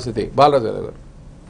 పరిస్థితి బాలరాజు యాదవ్ గారు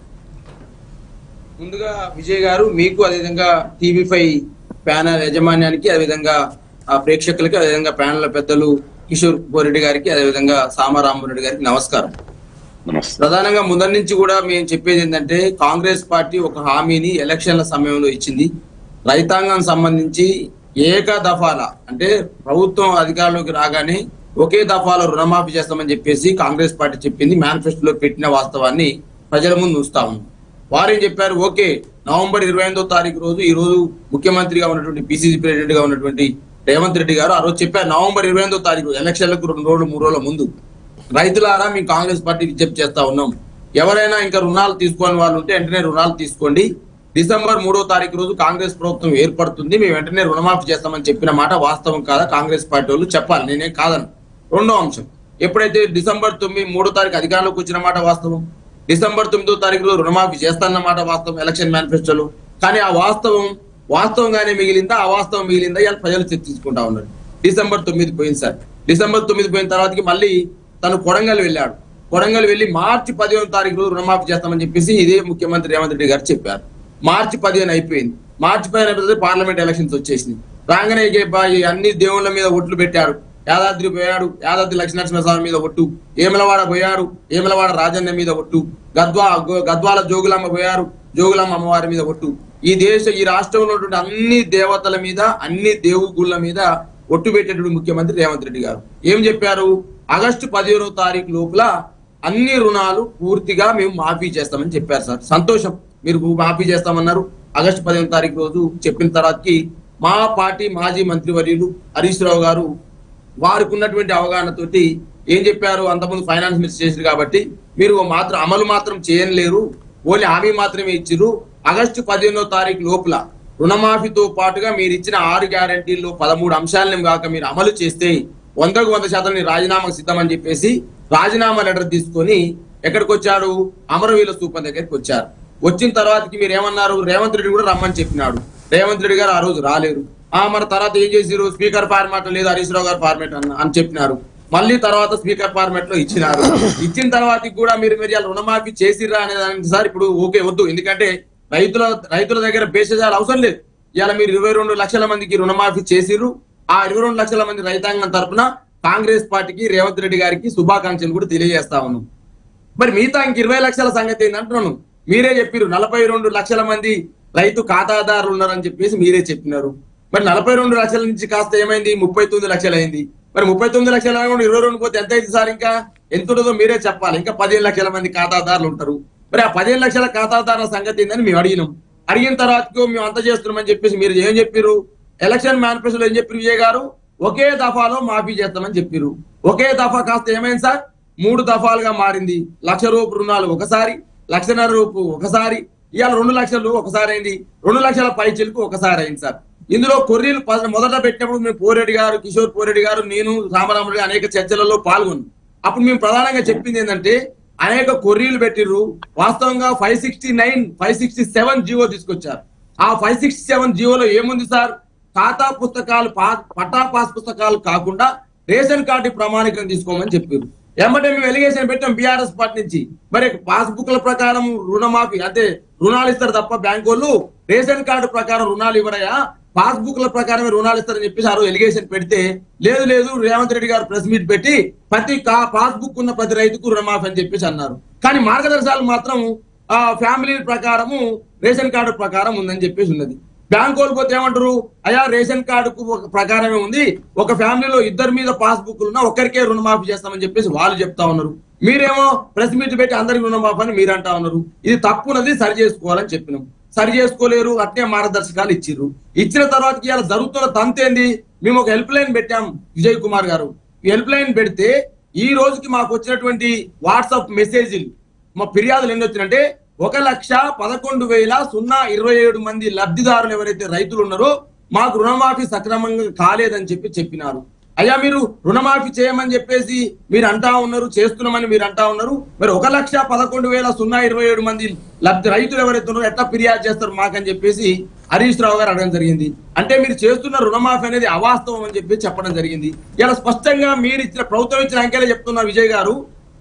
ముందుగా విజయ్ గారు మీకు అదేవిధంగా టీవీ ఫైవ్ ప్యానల్ యాజమాన్యానికి అదేవిధంగా ఆ ప్రేక్షకులకి అదేవిధంగా ప్యానల్ పెద్దలు కిషోర్ బోరెడ్డి గారికి అదేవిధంగా సామారామరెడ్డి గారికి నమస్కారం నమస్తే ప్రధానంగా ముందరి నుంచి కూడా మేము చెప్పేది ఏంటంటే కాంగ్రెస్ పార్టీ ఒక హామీని ఎలక్షన్ల సమయంలో ఇచ్చింది రైతాంగం సంబంధించి ఏక దఫాల అంటే ప్రభుత్వం అధికారంలోకి రాగానే ఒకే దఫాలో రుణమాఫీ చేస్తామని చెప్పేసి కాంగ్రెస్ పార్టీ చెప్పింది మేనిఫెస్టోలో పెట్టిన వాస్తవాన్ని ప్రజల ముందు ఉంచుతా ఉన్నాం వారేం చెప్పారు ఓకే నవంబర్ ఇరవై ఎనిమిదో తారీఖు రోజు ఈ రోజు ముఖ్యమంత్రిగా ఉన్నటువంటి పిసిసి ప్రెసిడెంట్ గా ఉన్నటువంటి రేవంత్ రెడ్డి గారు ఆ రోజు చెప్పారు నవంబర్ ఇరవై ఎనిమిదో తారీఖు ఎలక్షన్లకు రెండు రోజులు మూడు రోజుల ముందు రైతులారా మేము కాంగ్రెస్ పార్టీ విజ్ఞప్తి చేస్తా ఉన్నాం ఎవరైనా ఇంకా రుణాలు తీసుకోని వాళ్ళు ఉంటే వెంటనే రుణాలు తీసుకోండి డిసెంబర్ మూడో తారీఖు రోజు కాంగ్రెస్ ప్రభుత్వం ఏర్పడుతుంది మేము వెంటనే రుణమాఫీ చేస్తామని చెప్పిన మాట వాస్తవం కాదా కాంగ్రెస్ పార్టీ వాళ్ళు చెప్పాలి నేనేం కాదను రెండో అంశం ఎప్పుడైతే డిసెంబర్ తొమ్మిది మూడో తారీఖు అధికారంలోకి వచ్చిన మాట వాస్తవం డిసెంబర్ తొమ్మిదో తారీఖు రోజు రుణమాఫీ చేస్తానన్న మాట వాస్తవం ఎలక్షన్ మేనిఫెస్టోలో కానీ ఆ వాస్తవం వాస్తవంగానే మిగిలిందా అవాస్తవం మిగిలిందా ఇవాళ ప్రజలు చర్చించుకుంటా ఉన్నారు డిసెంబర్ తొమ్మిది పోయింది సార్ డిసెంబర్ తొమ్మిది పోయిన తర్వాతకి మళ్ళీ తను కొడంగల్ వెళ్ళాడు కొడంగల్ వెళ్ళి మార్చి పదిహేను తారీఖు రోజు రుణమాఫీ చేస్తామని చెప్పేసి ఇదే ముఖ్యమంత్రి రేవంత్ రెడ్డి గారు చెప్పారు మార్చి పదిహేను అయిపోయింది మార్చి పదిహేను అయిపోతే పార్లమెంట్ ఎలక్షన్స్ వచ్చేసింది రాగానే ఇక బా- ఈ అన్ని దేవుళ్ళ మీద ఒట్లు పెట్టాడు యాదాద్రి పోయాడు యాదాద్రి లక్ష్మీనరసింహస్వామి మీద ఒట్టు ఏమలవాడ పోయారు ఏమలవాడ రాజన్న మీద ఒట్టు గద్వా గో- గద్వాల జోగులమ్మ పోయారు జోగులమ్మ అమ్మవారి మీద ఒట్టు ఈ దేశ ఈ రాష్ట్రంలో ఉన్నటువంటి అన్ని దేవతల మీద అన్ని దేవుగుళ్ళ మీద ఒట్టు పెట్టేటువంటి ముఖ్యమంత్రి రేవంత్ రెడ్డి గారు ఏం చెప్పారు ఆగస్టు పదిహేనో తారీఖు లోపల అన్ని రుణాలు పూర్తిగా మేము మాఫీ చేస్తామని చెప్పారు సార్ సంతోషం మీరు మాఫీ చేస్తామన్నారు ఆగస్టు పదిహేను తారీఖు రోజు చెప్పిన తర్వాతకి మా పార్టీ మాజీ మంత్రివర్యులు హరీష్ రావు గారు వారికి ఉన్నటువంటి అవగాహనతోటి ఏం చెప్పారు అంతకుముందు ఫైనాన్స్ మినిస్టర్ చేశారు కాబట్టి మీరు మాత్రం అమలు మాత్రం చేయలేరు ఓన్లీ హామీ మాత్రమే ఇచ్చిర్రు ఆగస్టు పదిహేనో తారీఖు లోపల రుణమాఫీతో పాటుగా మీరు ఇచ్చిన ఆరు గ్యారంటీల్లో పదమూడు అంశాలను కాక మీరు అమలు చేస్తే వందకు వంద శాతం నేను రాజీనామాకు సిద్ధమని చెప్పేసి రాజీనామా లెటర్ తీసుకొని ఎక్కడికి వచ్చారు అమరవీల స్థూపం దగ్గరికి వచ్చారు వచ్చిన తర్వాతకి మీరు ఏమన్నారు రేవంత్ రెడ్డి కూడా రమ్మని చెప్పినాడు రేవంత్ రెడ్డి గారు ఆ రోజు రాలేరు ఆ మన తర్వాత ఏం చేసిరు స్పీకర్ ఫార్మాట్ లేదు హరీష్ రావు గారు ఫార్మాట్ అన్న అని చెప్పినారు మళ్ళీ తర్వాత స్పీకర్ ఫార్మాట్ లో ఇచ్చినారు ఇచ్చిన తర్వాత కూడా మీరు మీరు ఇలా రుణమాఫీ చేసిర్రా అనే దానికి సార్ ఇప్పుడు ఓకే వద్దు ఎందుకంటే రైతుల రైతుల దగ్గర బేసేసాలు అవసరం లేదు ఇలా మీరు ఇరవై రెండు లక్షల మందికి రుణమాఫీ చేసిర్రు ఆ ఇరవై రెండు లక్షల మంది రైతాంగం తరపున కాంగ్రెస్ పార్టీకి రేవంత్ రెడ్డి గారికి శుభాకాంక్షలు కూడా తెలియజేస్తా ఉన్నాం మరి మిగతా ఇంక ఇరవై లక్షల సంగతి ఏంటంటున్నాను మీరే చెప్పారు నలభై రెండు లక్షల మంది రైతు ఖాతాదారులు ఉన్నారని చెప్పేసి మీరే చెప్పినారు మరి నలభై రెండు లక్షల నుంచి కాస్త ఏమైంది ముప్పై తొమ్మిది లక్షలు అయింది మరి ముప్పై తొమ్మిది లక్షల కూడా ఇరవై రెండు పోతే ఎంత అయింది సార్ ఇంకా ఎంత ఉంటుందో మీరే చెప్పాలి ఇంకా పదిహేను లక్షల మంది ఖాతాదారులు ఉంటారు మరి ఆ పదిహేను లక్షల ఖాతాదారుల సంగతి ఏందని మేము అడిగినాం అడిగిన తర్వాతకు మేము అంత చేస్తున్నామని చెప్పేసి మీరు ఏం చెప్పారు ఎలక్షన్ మేనిఫెస్టోలో ఏం చెప్పారు విజయ్ గారు ఒకే దఫాలో మాఫీ చేస్తామని చెప్పారు ఒకే దఫా కాస్త ఏమైంది సార్ మూడు దఫాలుగా మారింది లక్ష రూపు రుణాలు ఒకసారి లక్షన్నర రూపు ఒకసారి ఇవాళ రెండు లక్షలు ఒకసారి అయింది రెండు లక్షల పైచిలకు ఒకసారి అయింది సార్ ఇందులో కొర్రీలు ప- మొదట పెట్టినప్పుడు మేము పోరెడ్డి గారు కిషోర్ పోరెడ్డి గారు నేను రామరాముడి అనేక చర్చలలో పాల్గొన్నాం అప్పుడు మేము ప్రధానంగా చెప్పింది ఏంటంటే అనేక కొర్రీలు పెట్టిర్రు వాస్తవంగా five sixty nine five sixty seven GO తీసుకొచ్చారు ఆ ఫైవ్ సిక్స్టీ సెవెన్ జీవోలో ఏముంది సార్ ఖాతా పుస్తకాలు పా- పట్టా పాస్ పుస్తకాలు కాకుండా రేషన్ కార్డు ప్రామాణికం తీసుకోమని చెప్పారు ఎమ్మటే మేము ఎలిగేషన్ పెట్టాం బీఆర్ఎస్ పార్టీ నుంచి మరి పాస్బుక్ల ప్రకారం రుణమాఫీ అంటే రుణాలు ఇస్తారు తప్ప బ్యాంకు వాళ్ళు రేషన్ కార్డు ప్రకారం రుణాలు ఇవ్వరయా పాస్బుక్ల ప్రకారమే రుణాలు ఇస్తారని చెప్పేసి ఆ రోజు ఎలిగేషన్ పెడితే లేదు లేదు రేవంత్ రెడ్డి గారు ప్రెస్ మీట్ పెట్టి ప్రతి కా- పాస్బుక్ ఉన్న ప్రతి రైతుకు రుణమాఫీ అని చెప్పేసి అన్నారు కానీ మార్గదర్శకాలు మాత్రం ఆ ఫ్యామిలీ ప్రకారము రేషన్ కార్డు ప్రకారం ఉందని చెప్పేసి ఉన్నది బ్యాంక్ వాళ్ళు పోతే ఏమంటారు అయ్యా రేషన్ కార్డుకు ఒక ప్రకారమే ఉంది ఒక ఫ్యామిలీలో ఇద్దరి మీద పాస్బుక్ ఉన్నా ఒక్కరికే రుణమాఫీ చేస్తామని చెప్పేసి వాళ్ళు చెప్తా ఉన్నారు మీరేమో ప్రెస్ మీట్ పెట్టి అందరికి రుణమాఫీ అని మీరు అంటా ఉన్నారు ఇది తప్పున్నది సరి చేసుకోవాలని చెప్పినాం సరి చేసుకోలేరు అట్నే మార్గదర్శకాలు ఇచ్చిర్రు ఇచ్చిన తర్వాత ఇవాళ జరుగుతున్న తంతేంది మేము ఒక హెల్ప్ లైన్ పెట్టాం విజయ్ కుమార్ గారు ఈ హెల్ప్ లైన్ పెడితే ఈ రోజుకి మాకు వచ్చినటువంటి వాట్సాప్ మెసేజ్లు మా ఫిర్యాదులు ఎన్ని వచ్చినంటే ఒక లక్ష పదకొండు వేల సున్నా ఇరవై ఏడు మంది లబ్ధిదారులు ఎవరైతే రైతులు ఉన్నారో మాకు రుణమాఫీ సక్రమంగా కాలేదని చెప్పి చెప్పినారు అయ్యా మీరు రుణమాఫీ చేయమని చెప్పేసి మీరు అంటా ఉన్నారు చేస్తున్నామని మీరు అంటా ఉన్నారు మరి ఒక లక్ష పదకొండు వేల సున్నా ఇరవై ఏడు మంది లబ్ధి రైతులు ఎవరైతే ఉన్నారో ఎట్లా ఫిర్యాదు చేస్తారు మాకని చెప్పేసి హరీష్ రావు గారు అడగడం జరిగింది అంటే మీరు చేస్తున్న రుణమాఫీ అనేది అవాస్తవం అని చెప్పి చెప్పడం జరిగింది ఇలా స్పష్టంగా మీరు ఇచ్చిన ప్రభుత్వం ఇచ్చిన అంకెలే చెప్తున్నారు విజయ్ గారు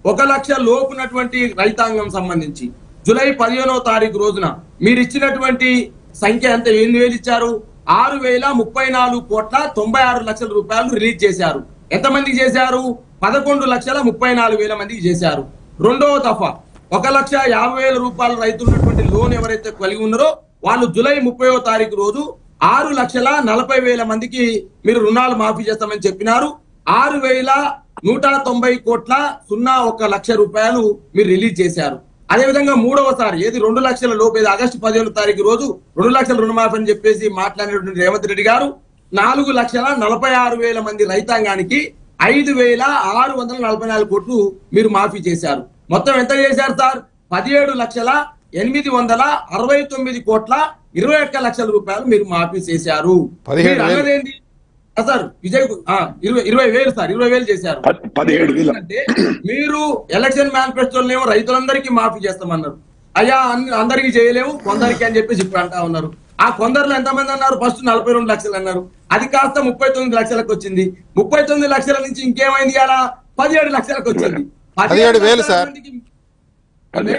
ఒక లక్ష లోపునటువంటి రైతాంగం సంబంధించి జూలై పదిహేనో తారీఖు రోజున మీరు ఇచ్చినటువంటి సంఖ్య ఎంత ఎన్ని వేలు ఇచ్చారు ఆరు వేల ముప్పై నాలుగు కోట్ల తొంభై ఆరు లక్షల రూపాయలు రిలీజ్ చేశారు ఎంతమందికి చేశారు పదకొండు లక్షల ముప్పై నాలుగు వేల మందికి చేశారు రెండవ దఫా ఒక లక్ష యాభై వేల రూపాయల రైతులు ఉన్నటువంటి లోన్ ఎవరైతే కలిగి ఉన్నారో వాళ్ళు జూలై ముప్పైవ తారీఖు రోజు ఆరు లక్షల నలభై వేల మందికి మీరు రుణాలు మాఫీ చేస్తామని చెప్పినారు ఆరు వేల నూట తొంభై కోట్ల సున్నా ఒక లక్ష రూపాయలు మీరు రిలీజ్ చేశారు అదేవిధంగా మూడవసారి ఏది రెండు లక్షల లోపు ఏది ఆగస్టు పదిహేను తారీఖు రోజు రెండు లక్షల రుణమాఫీ అని చెప్పేసి మాట్లాడినటువంటి రేవంత్ రెడ్డి గారు నాలుగు లక్షల నలభై ఆరు వేల మంది రైతాంగానికి ఐదు వేల ఆరు వందల నలభై నాలుగు కోట్లు మీరు మాఫీ చేశారు మొత్తం ఎంత చేశారు సార్ పదిహేడు లక్షల ఎనిమిది వందల అరవై తొమ్మిది కోట్ల ఇరవై ఒక్క లక్షల రూపాయలు మీరు మాఫీ చేశారు పదిహేడు మీరు వేలు. అన్నదేంటి ఆ, సార్ విజయ్ కు- ఆ, ఇరవై ఇరవై వేలు సార్ ఇరవై వేలు చేశారు ప- పదిహేడు వేలు. అంటే మీరు ఎలక్షన్ మేనిఫెస్టోలో ఏమో రైతులందరికీ మాఫీ చేస్తామన్నారు అయ్యా అన్ని- అందరికీ చేయలేము కొందరికి అని చెప్పేసి ఇప్పుడు అంటా ఉన్నారు ఆ కొందరిలో ఎంతమంది అన్నారు ఫస్ట్ నలభై రెండు లక్షలు అన్నారు అది కాస్త ముప్పై తొమ్మిది లక్షలకు వచ్చింది ముప్పై తొమ్మిది లక్షల నుంచి ఇంకేమైంది అలా పదిహేడు లక్షలకు వచ్చింది పదిహేడు వేలు లక్షల సార్. మందికి- పదిహేడు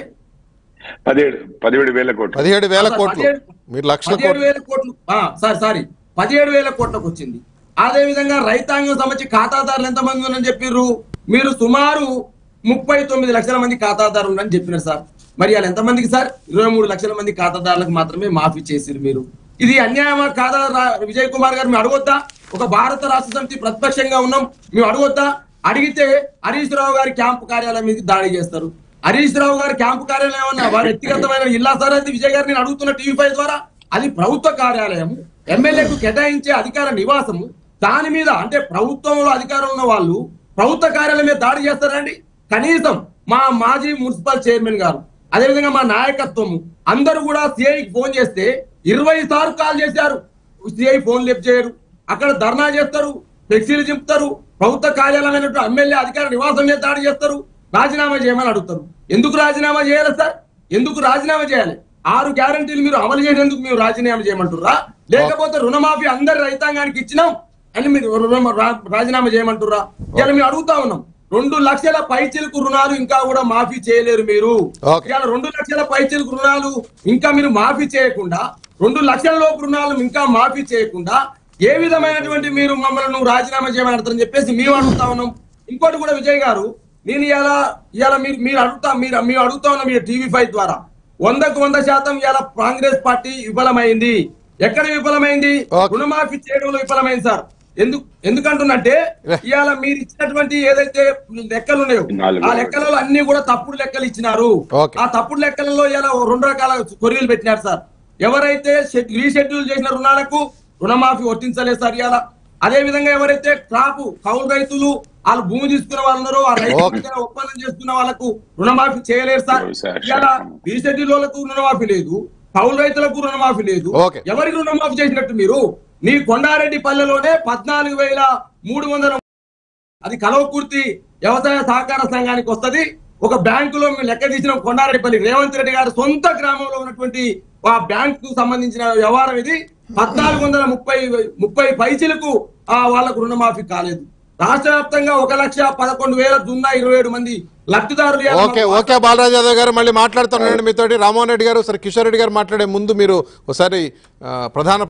పదిహేడు పదిహేడు వేల కోట్లు పదిహేడు వేల సార్, కోట్లు పదిహేడు- మీరు లక్షల పదిహేడు కోట్లు వేల కోట్లు ఆ, సార్ సారీ పదిహేడు వేల కోట్లకు వచ్చింది అదే విధంగా రైతాంగం సంబంధించి ఖాతాదారులు ఎంతమంది ఉన్నారని చెప్పిర్రు మీరు సుమారు ముప్పై తొమ్మిది లక్షల మంది ఖాతాదారులు ఉన్నారని చెప్పినారు సార్ మరి వాళ్ళు ఎంతమందికి సార్ ఇరవై మూడు లక్షల మంది ఖాతాదారులకు మాత్రమే మాఫీ చేసిరు మీరు ఇది అన్యాయమా కాదా రా- విజయ్ కుమార్ గారు మేము అడగొద్దా ఒక భారత రాష్ట్ర సమితి ప్రతిపక్షంగా ఉన్నాం మేము అడగొద్దా అడిగితే హరీష్ రావు గారి క్యాంపు కార్యాలయం మీద దాడి చేస్తారు హరీష్ రావు గారి క్యాంపు కార్యాలయం ఏమన్నా వారి వ్యక్తిగతమైన ఇల్లా సార్ అది విజయ్ గారు నేను అడుగుతున్న టీవీ ఫైవ్ ద్వారా అది ప్రభుత్వ కార్యాలయం ఎమ్మెల్యేకు కేటాయించే అధికార నివాసము దాని మీద అంటే ప్రభుత్వంలో అధికారం ఉన్న వాళ్ళు ప్రభుత్వ కార్యాలయం మీద దాడి చేస్తారండి కనీసం మా మాజీ మున్సిపల్ చైర్మన్ గారు అదేవిధంగా మా నాయకత్వము అందరూ కూడా సిఐకి ఫోన్ చేస్తే ఇరవై సార్లు కాల్ చేశారు సిఐ ఫోన్ లిఫ్ట్ చేయరు అక్కడ ధర్నా చేస్తారు ఫ్లెక్సీలు చింపుతారు ప్రభుత్వ కార్యాలయమైనటువంటి ఎమ్మెల్యే అధికార నివాసం మీద దాడి చేస్తారు రాజీనామా చేయమని అడుగుతారు ఎందుకు రాజీనామా చేయాలి సార్ ఎందుకు రాజీనామా చేయాలి ఆరు గ్యారంటీలు మీరు అమలు చేసేందుకు మీరు రాజీనామా చేయమంటుర్రా లేకపోతే రుణమాఫీ అందరి రైతాంగానికి ఇచ్చినాం అని మీరు రుణ- రా- రాజీనామా చేయమంటుర్రా ఇలా మేము అడుగుతా ఉన్నాం రెండు లక్షల పైచిలకు రుణాలు ఇంకా కూడా మాఫీ చేయలేరు మీరు ఓకే. ఇవాళ రెండు లక్షల పైచిలకు రుణాలు ఇంకా మీరు మాఫీ చేయకుండా రెండు లక్షల లోపు రుణాలు ఇంకా మాఫీ చేయకుండా ఏ విధమైనటువంటి మీరు మమ్మల్ని నువ్వు రాజీనామా చేయమని అడతారని చెప్పేసి మేము అడుగుతా ఉన్నాం ఇంకోటి కూడా విజయ్ గారు నేను ఇలా ఇలా మీరు మీరు అడుగుతా మీరు మీరు అడుగుతా ఉన్నాం మీ టీవీ ఫైవ్ ద్వారా వందకు వంద శాతం ఇలా కాంగ్రెస్ పార్టీ విఫలమైంది ఎక్కడ విఫలమైంది ఓకే. రుణమాఫీ చేయడంలో విఫలమైంది సార్ ఎందుకు ఎందుకంటున్నంటే ఇవాళ మీరు ఇచ్చినటువంటి ఏదైతే లెక్కలు ఉన్నాయో నాలుగు ఆ లెక్కలలో అన్ని కూడా తప్పుడు లెక్కలు ఇచ్చినారు ఓకే. ఆ తప్పుడు లెక్కలలో ఇలా రెండు రకాల కొరియలు పెట్టినారు సార్ ఎవరైతే షెడ్- రీషెడ్యూల్ చేసిన రుణాలకు రుణమాఫీ వర్తించలేదు సార్ ఇవాళ అదే విధంగా ఎవరైతే క్రాపు కౌలు రైతులు వాళ్ళు భూమి తీసుకున్న వాళ్ళు ఉన్నారో ఆ రైతు ఓకే. మధ్యన ఒప్పందం చేసుకున్న వాళ్ళకు రుణమాఫీ చేయలేరు సార్ వ్యవసాయ ఇవాళ శాఖ. రీషెడ్యూల్ వాళ్ళకు రుణమాఫీ లేదు కౌలు రైతులకు రుణమాఫీ లేదు ఓకే. ఎవరికి రుణమాఫీ చేసినట్టు మీరు నీ కొండారెడ్డి పల్లెలోనే పద్నాలుగు వేల మూడు వందల అది కలవకుర్తి వ్యవసాయ సహకార సంఘానికి వస్తది ఒక బ్యాంకులో మేము లెక్క తీసిన కొండారెడ్డిపల్లి రేవంత్ రెడ్డి గారి సొంత గ్రామంలో ఉన్నటువంటి ఆ బ్యాంకు సంబంధించిన వ్యవహారం ఇది పద్నాలుగు వందల ముప్పై ముప్పై పైసలకు ఆ వాళ్ళకు రుణమాఫీ కాలేదు రాష్ట్ర వ్యాప్తంగా ఒక లక్ష పదకొండు వేల దున్నా ఇరవై ఏడు మంది లబ్ధిదారులు ఇవాళ ఓకే ఓకే బాలరాజు యాదవ్ గారు మళ్ళీ మాట్లాడుతున్నానండి మీతోటి రామ్మోహన్ రెడ్డి గారు సరే కిషోర్ రెడ్డి గారు మాట్లాడే ముందు మీరు ఒకసారి ఆ, ప్రధాన